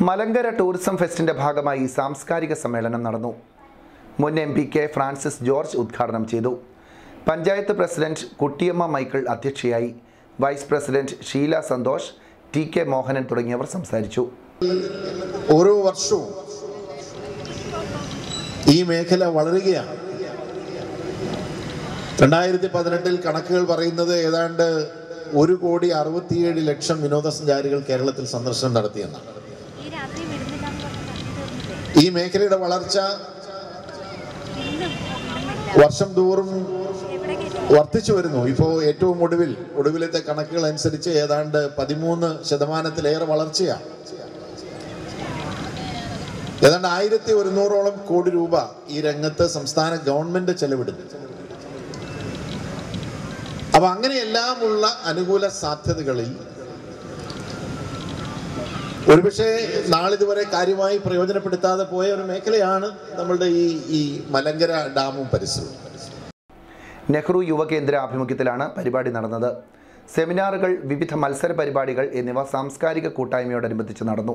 Malankara tourism ഫെസ്റ്റിന്റെ ഭാഗമായി സാംസ്കാരിക സമ്മേളനം നടന്നു മുൻ M P K Francis George ഉദ്ഘാടനം ചെയ്തു പഞ്ചായത്ത് പ്രസിഡന്റ് കുട്ടിയമ്മ മൈക്കിൾ അധ്യക്ഷയായി vice president Sheela Santhosh T K Mohanan തുടങ്ങിയവർ സംസാരിച്ചു ഓരോ വർഷവും ഈ മേഖല വളരുകയാണ് രണ്ടായിരത്തി പതിനെട്ടിൽ കണക്കുകൾ പറയുന്നത് ഏതാണ്ട് ഒരു കോടി അറുപത്തിയേഴ് ലക്ഷം വിനോദസഞ്ചാരികൾ കേരളത്തിൽ സന്ദർശനം നടത്തിയെന്നാണ് ഈ രാത്രി വിടുന്നില്ല എന്ന് പറഞ്ഞ് കത്തി തീർന്നില്ലേ ഈ മേഖലയുടെ വളർച്ച ഇന്നും വിടുന്നില്ല വർഷം തോറും എവിടേക്ക് വർദ്ധിച്ചു വരുന്നു ഇപ്പോൾ ഏറ്റവും ഒടുവിൽ ഒടുവിലത്തെ കണക്കുകൾ അനുസരിച്ച് ഏതാണ്ട് പതിമൂന്ന് ശതമാനത്തിലേറെ വളർച്ചയാണ് ഏതാണ്ട് ആയിരത്തി ഒരുന്നൂറോളം കോടി രൂപ ഈ രംഗത്ത് സംസ്ഥാന ഗവൺമെന്റ് ചെലവിടുന്നു അപ്പൊ അങ്ങനെയെല്ലാമുള്ള അനുകൂല സാധ്യതകളിൽ ഒരുപക്ഷെ നാളിതുവരെ കാര്യമായി പ്രയോജനപ്പെടുത്താതെ പോയ ഒരു മേഖലയാണ് നമ്മളുടെ ഈ ഈ മലങ്കര ഡാമും പരിസരവും നെഹ്റു യുവകേന്ദ്ര ആഭിമുഖ്യത്തിലാണ് പരിപാടി നടന്നത് സെമിനാറുകൾ വിവിധ മത്സര പരിപാടികൾ എന്നിവ സാംസ്കാരിക കൂട്ടായ്മയോടനുബന്ധിച്ച് നടന്നു